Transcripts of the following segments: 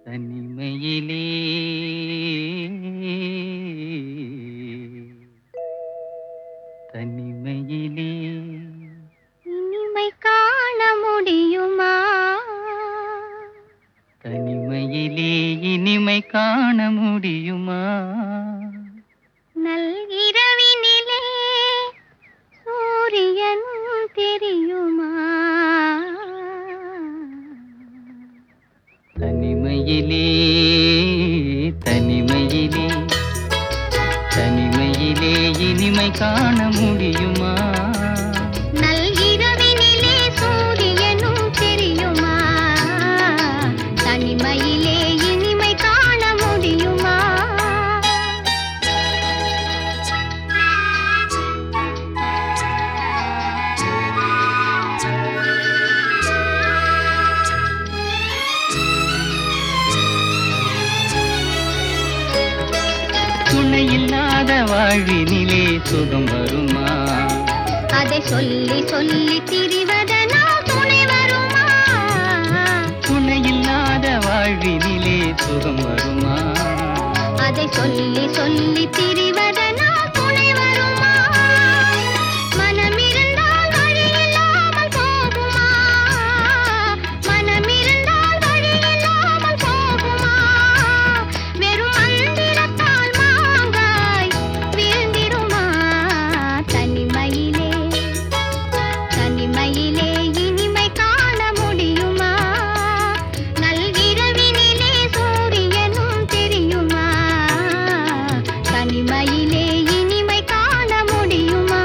தனிமையிலே தனிமையிலே இனிமை காண முடியுமா தனிமையிலே இனிமை காண முடியுமா நல்கிரவினிலே சூரியன் தெரியுமா தனிமையிலே தனிமையிலே தனிமையிலே இனிமை காண முடியுமா நல்கிரவினிலே சூரியனும் தெரியுமா தனிமையிலே இனிமை காண முடியுமா துணை இல்லாத வாழ்வினிலே சுகம் வருமா அதை சொல்லி சொல்லி திரிவதனால் துணை வருமா துணை இல்லாத வாழ்வினிலே சுகம் வருமா அதை சொல்லி சொல்லி திரிவதனால் துணை வருமா மனமிருந்தால் வழி இல்லாமல் போகுமா மனமிருந்தால் வழி இல்லாமல் போகுமா வெறும் மந்திரத்தால் மாங்காய் வீழ்ந்திடுமா தனிமையிலே தனிமையிலே இனிமை காண முடியுமா நல்கிரவினிலே சூரியனும் தெரியுமா தனிமையிலே இனிமை காண முடியுமா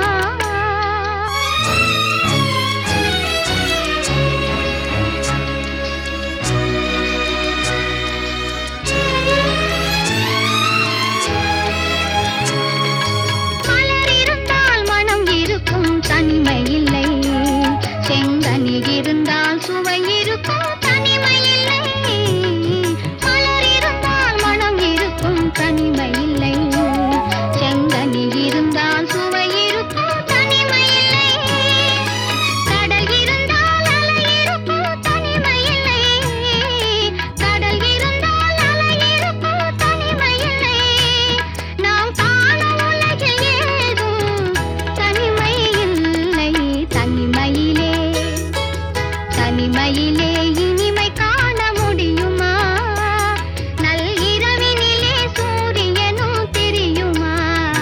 மலர் இருந்தால் மனம் இருக்கும் தனிமை இல்லை செங்கனி இருந்தால் சுவை இருக்கும் தனிமை இல்லை மலர் இருந்தால் மனம் இருக்கும் தனிமை இல்லை செங்கனி இருந்தால் சுவை இருக்கும் தனிமை இல்லை கடல் இருந்தால் அலை இருக்கும் தனிமை இல்லை கடல் இருந்தால் அலை இருக்கும் தனிமை இல்லை நாம் காணும் உலகில் ஏதும் தனிமை இல்லை தனிமையிலே தனிமையிலே இனிமை காண முடியுமா நல்கிரவினிலே சூரியனும் தெரியுமா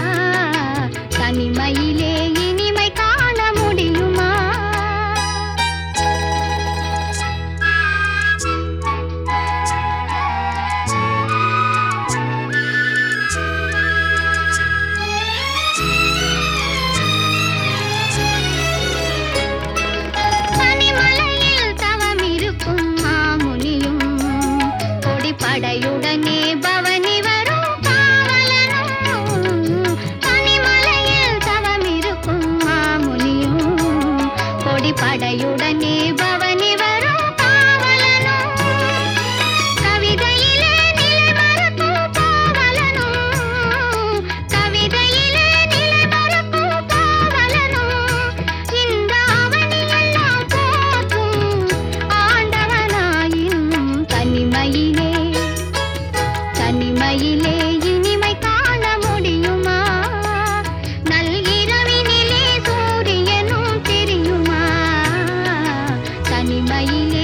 தனிமையிலே இனிமை காண முடியுமா பனிமலையில் தவம் இருக்கும் மாமுனியும் கொடிப்படையுடனே பவனி வரும் காவலனும் பனிமலையில் தவம் இருக்கும் மாமுனியும் கொடிப்படையுடனே பவனி வரும் காவலனும் கவிதையிலே நிலை மறக்கும் காவலனும் கவிதையிலே நிலை மறக்கும் காவலனும் இந்த அவனியெல்லாம் போற்றும் ஆண்டவனாயினும் தனிமையிலே தனிமையிலே இனிமை காண முடியுமா நல்கிரவினிலே சூரியனும் தெரியுமா தனிமையிலே